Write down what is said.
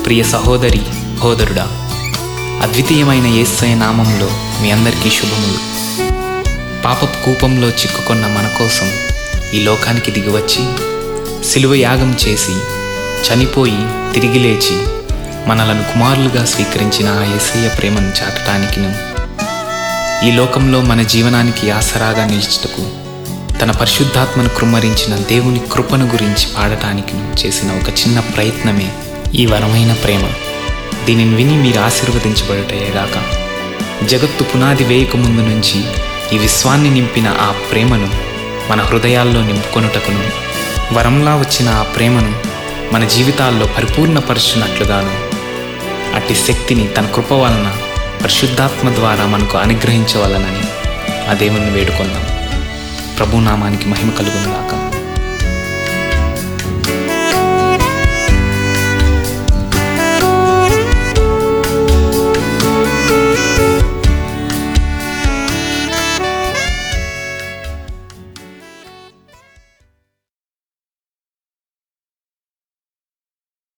ప్రియ సహోదరి సహోదరుడా అద్వితీయమైన యేసయ నామంలో మీ అందరికీ శుభములు పాపపు కూపంలో చిక్కుకున్న మన కోసం ఈ లోకానికి దిగివచ్చి సిలువ యాగం చేసి చనిపోయి తిరిగి లేచి మనలను కుమారులుగా స్వీకరించిన ఆ యేసయ్య ప్రేమను చాటటానికిను ఈ లోకంలో మన జీవనానికి ఆసరాగా నిలుచుటకు తన పరిశుద్ధాత్మను కృమ్మరించిన దేవుని కృపను గురించి పాడటానికి చేసిన ఒక చిన్న ప్రయత్నమే ఈ వరమైన ప్రేమ దీనిని విని మీరు ఆశీర్వదించబడటయేగాక జగత్తు పునాది వేయక ముందు నుంచి ఈ విశ్వాన్ని నింపిన ఆ ప్రేమను మన హృదయాల్లో నింపుకొనుటకును వరంలా వచ్చిన ఆ ప్రేమను మన జీవితాల్లో పరిపూర్ణపరచునట్లుగాను అట్టి శక్తిని తన కృప వలన పరిశుద్ధాత్మ ద్వారా మనకు అనుగ్రహించవలనని ఆ దేవుని వేడుకొందాం ప్రభునామానికి మహిమ కలుగునుగాక